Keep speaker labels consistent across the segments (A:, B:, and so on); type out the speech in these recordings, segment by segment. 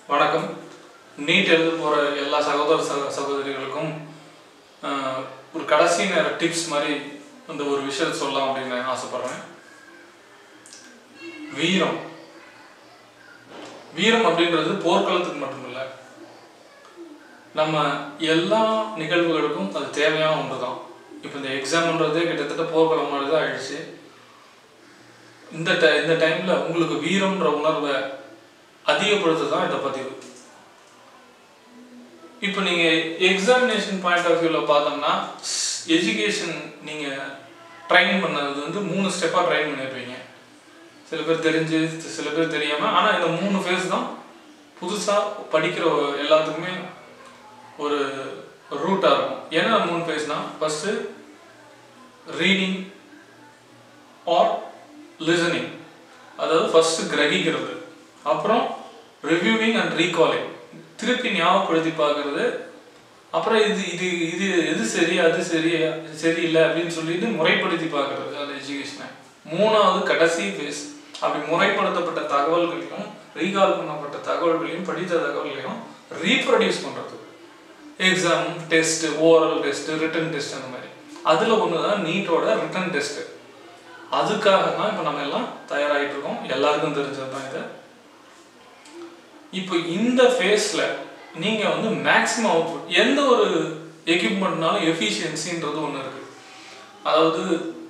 A: வணக்கம் நீட் எழுத போகிற எல்லா சகோதர சக சகோதரிகளுக்கும் ஆஹ், ஒரு கடைசி நேர டிப்ஸ் மாதிரி இந்த ஒரு விஷயத்தை சொல்லலாம் அப்படின்னு நான் ஆசைப்படுறேன் வீரம் வீரம் அப்படின்றது போர்க்களத்துக்கு மட்டுமில்லை நம்ம எல்லா நிகழ்வுகளுக்கும் அது தேவையான ஒன்று தான் இப்போ இந்த எக்ஸாம்ன்றதே கிட்டத்தட்ட போர்க்களம் மாதிரி தான் ஆயிடுச்சு இந்த ட இந்த டைமில் உங்களுக்கு வீரம்ன்ற உணர்வை அதிகப்படுத்துறது தான் இந்த பதிவு இப்போ நீங்கள் எக்ஸாமினேஷன் பாயிண்ட் ஆஃப் வியூவில் பார்த்தோம்னா எஜுகேஷன் நீங்கள் ட்ரைன் பண்ணது வந்து மூணு ஸ்டெப்பாக ட்ரைன் பண்ணியிருப்பீங்க சில பேர் தெரிஞ்சு சில பேர் தெரியாமல் ஆனால் இந்த மூணு ஃபேஸ் தான் புதுசாக படிக்கிற எல்லாத்துக்குமே ஒரு ரூட்டாக இருக்கும் என்ன மூணு ஃபேஸ்னால் ஃபஸ்ட்டு ரீடிங் ஆர் லிசனிங் அதாவது ஃபஸ்ட்டு கிரகிக்கிறது அப்புறம் ரிவ்யூவிங் அண்ட் ரீகாலிங் திருப்பி ஞாபகப்படுத்தி பார்க்கறது அப்புறம் இது இது இது எது சரி அது சரி சரியில்லை அப்படின்னு சொல்லிட்டு முறைப்படுத்தி பார்க்கறது அந்த எஜுகேஷனை மூணாவது கடைசி ஃபேஸ் அப்படி முறைப்படுத்தப்பட்ட தகவல்களையும் ரீகால் பண்ணப்பட்ட தகவல்களையும் படித்த தகவல்களையும் ரீப்ரொடியூஸ் பண்ணுறது exam test oral test written test அந்த மாதிரி அதில் ஒன்று தான் நீட்டோட ரிட்டன் டெஸ்ட்டு அதுக்காக தான் இப்போ நம்ம எல்லாம் தயாராகிட்டு இருக்கோம் எல்லாருக்கும் தெரிஞ்சது தான் இது இப்போ இந்த ஃபேஸில் நீங்கள் வந்து மேக்ஸிமம் அவுட்புட் எந்த ஒரு எக்யூப்மெண்ட்னாலும் எஃபிஷியன்சின்றது ஒன்று இருக்குது அதாவது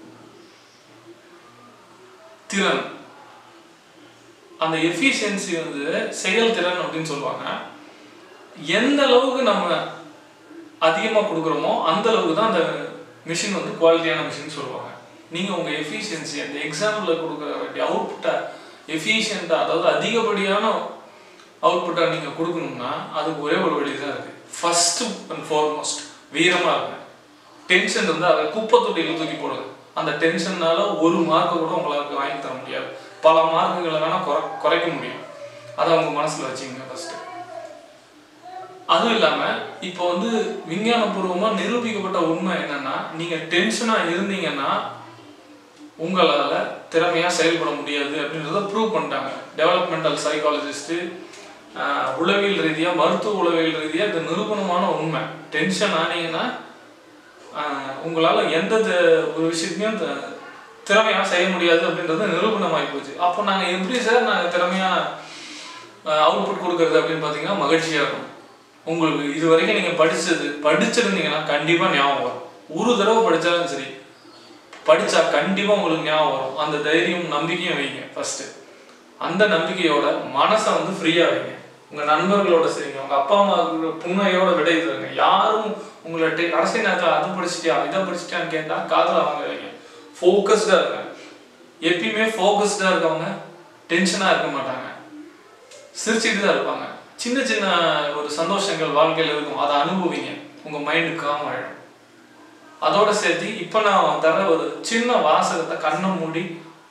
A: திறன் அந்த எஃபிஷியன்சி வந்து செயல்திறன் அப்படின்னு சொல்லுவாங்க எந்த அளவுக்கு நம்ம அதிகமாக கொடுக்குறோமோ அந்த அளவுக்கு தான் அந்த மிஷின் வந்து குவாலிட்டியான மிஷின் சொல்லுவாங்க நீங்கள் உங்கள் எஃபிஷியன்சி அந்த எக்ஸாம்பிளில் கொடுக்குற வேண்டிய அவுட்புட்டை எஃபிஷியண்ட்டாக அதாவது அதிகப்படியான அவுட்புட்டாக நீங்கள் கொடுக்கணும்னா அதுக்கு ஒரே ஒரு வழி தான் இருக்குது ஃபஸ்ட்டு அண்ட் ஃபார்மோஸ்ட் வீரமாக இருங்க டென்ஷன் இருந்தால் அதை குப்பை தொட்டியில் தூக்கி போடுங்க அந்த டென்ஷன்னால ஒரு மார்க்கை கூட உங்களுக்கு வாங்கி தர முடியாது பல மார்க்குகளை வேணால் குறை குறைக்க முடியும் அதை உங்கள் மனசில் வச்சுங்க ஃபஸ்ட்டு அதுவும் இல்லாமல் இப்போ வந்து விஞ்ஞானபூர்வமாக நிரூபிக்கப்பட்ட உண்மை என்னன்னா நீங்கள் டென்ஷனாக இருந்தீங்கன்னா உங்களால் திறமையாக செயல்பட முடியாது அப்படின்றத ப்ரூவ் பண்ணிட்டாங்க டெவலப்மெண்டல் சைக்காலஜிஸ்ட்டு உளவியல் ரீதியாக மருத்துவ உளவியல் ரீதியாக இது நிரூபணமான உண்மை டென்ஷன் ஆனீங்கன்னா உங்களால் எந்த த- ஒரு விஷயத்தையும் த- திறமையாக செய்ய முடியாது அப்படின்றது நிரூபணமாகி போச்சு அப்போ நாங்கள் எப்படி சார் நாங்கள் திறமையாக அவுட்புட் கொடுக்கறது அப்படின்னு பார்த்தீங்கன்னா மகிழ்ச்சியாக இருக்கும் உங்களுக்கு இது வரைக்கும் நீங்கள் படிச்சது படிச்சிருந்தீங்கன்னா கண்டிப்பாக ஞாபகம் வரும் ஒரு தடவை படித்தாலும் சரி படித்தா கண்டிப்பாக உங்களுக்கு ஞாபகம் வரும் அந்த தைரியம் நம்பிக்கையும் வைங்க ஃபஸ்ட்டு அந்த நம்பிக்கையோட மனசை வந்து ஃப்ரீயாக வைங்க உங்கள் நண்பர்களோட சரிங்க உங்கள் அப்பா அம்மா புண்ணையோட விடை தருங்க யாரும் உங்களை டே- கடைசி நேரத்தில் அது படிச்சிட்டியா இதை படிச்சிட்டியான்னு கேட்டால் காதில் வாங்க வைங்க ஃபோக்கஸ்டாக இருங்க எப்பயுமே ஃபோக்கஸ்டாக இருக்கவங்க டென்ஷனாக இருக்க மாட்டாங்க சிரிச்சுட்டு தான் இருப்பாங்க சின்ன சின்ன ஒரு சந்தோஷங்கள் வாழ்க்கையில் இருக்கும் அதை அனுபவிங்க உங்கள் மைண்டு காம் ஆகிடும் அதோட சேர்த்து இப்போ நான் தர ஒரு சின்ன வாசகத்தை கண்ணை மூடி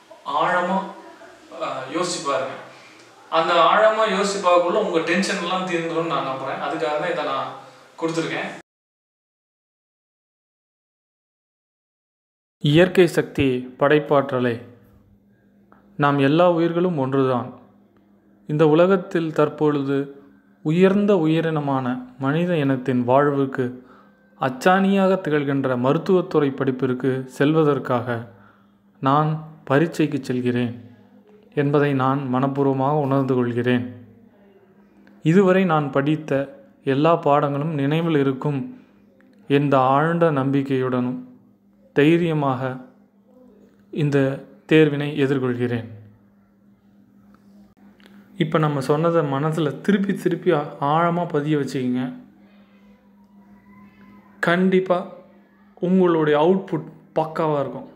A: ஆழமாக யோசிச்சு பாருங்க அந்த ஆழமாக யோசிச்சு பார்க்கக்குள்ள உங்கள் டென்ஷன் எல்லாம் தீர்ந்துரும்னு நான் நம்புகிறேன் அதுக்காக தான் இதை நான் கொடுத்துருக்கேன்
B: இயற்கை சக்தி படைப்பாற்றலை நாம் எல்லா உயிர்களும் ஒன்றுதான் இந்த உலகத்தில் தற்பொழுது உயர்ந்த உயிரினமான மனித இனத்தின் வாழ்வுக்கு அச்சாணியாக திகழ்கின்ற மருத்துவத்துறை படிப்பிற்கு செல்வதற்காக நான் பரீட்சைக்கு செல்கிறேன் என்பதை நான் மனப்பூர்வமாக உணர்ந்து கொள்கிறேன் இதுவரை நான் படித்த எல்லா பாடங்களும் நினைவில் இருக்கும் என்ற ஆழ்ந்த நம்பிக்கையுடனும் தைரியமாக இந்த தேர்வினை எதிர்கொள்கிறேன் இப்போ நம்ம சொன்னதை மனசில் திருப்பி திருப்பி ஆழமாக பதிய வச்சுக்கிங்க கண்டிப்பாக உங்களுடைய அவுட்புட் பக்காவாக இருக்கும்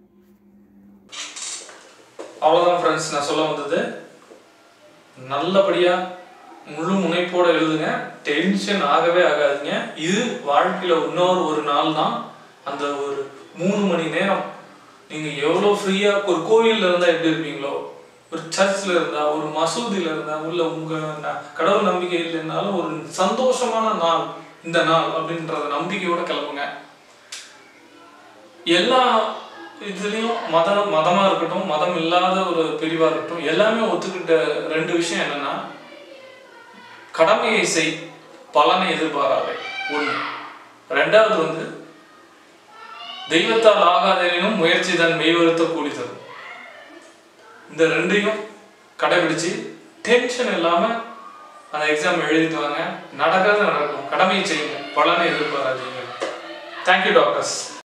A: அவ்வளோதான் ஃப்ரெண்ட்ஸ் நான் சொல்ல வந்தது நல்லபடியாக முழு முனைப்போட எழுதுங்க டென்ஷன் ஆகவே ஆகாதீங்க இது வாழ்க்கையில் இன்னொரு ஒரு நாள் தான் அந்த ஒரு மூணு மணி நேரம் நீங்கள் எவ்வளோ ஃப்ரீயாக ஒரு கோயிலில் இருந்தால் எப்படி இருப்பீங்களோ ஒரு சர்ச்சில் இருந்தால் ஒரு மசூதியில் இருந்தால் உள்ள உங்கள் கடவுள் நம்பிக்கை இல்லைன்னாலும் ஒரு சந்தோஷமான நாள் இந்த நாள் அப்படின்றத நம்பிக்கையோட கிளம்புங்க எல்லா இதுலேயும் மதம் மதமாக இருக்கட்டும் மதம் இல்லாத ஒரு பிரிவாக இருக்கட்டும் எல்லாமே ஒத்துக்கிட்ட ரெண்டு விஷயம் என்னன்னா கடமையை செய் பலனை எதிர்பாராதே ஒன்று ரெண்டாவது வந்து தெய்வத்தால் ஆகாதெனினும் முயற்சி தான் மெய்வருத்த கூலி தரும் இந்த ரெண்டையும் கடைபிடிச்சு டென்ஷன் இல்லாம அந்த எக்ஸாம் எழுதிட்டு வாங்க நடக்கிறது நடக்கும் கடமையை செய்யுங்க பலனை எதிர்பாராதீங்க தேங்க்யூ டாக்டர்ஸ்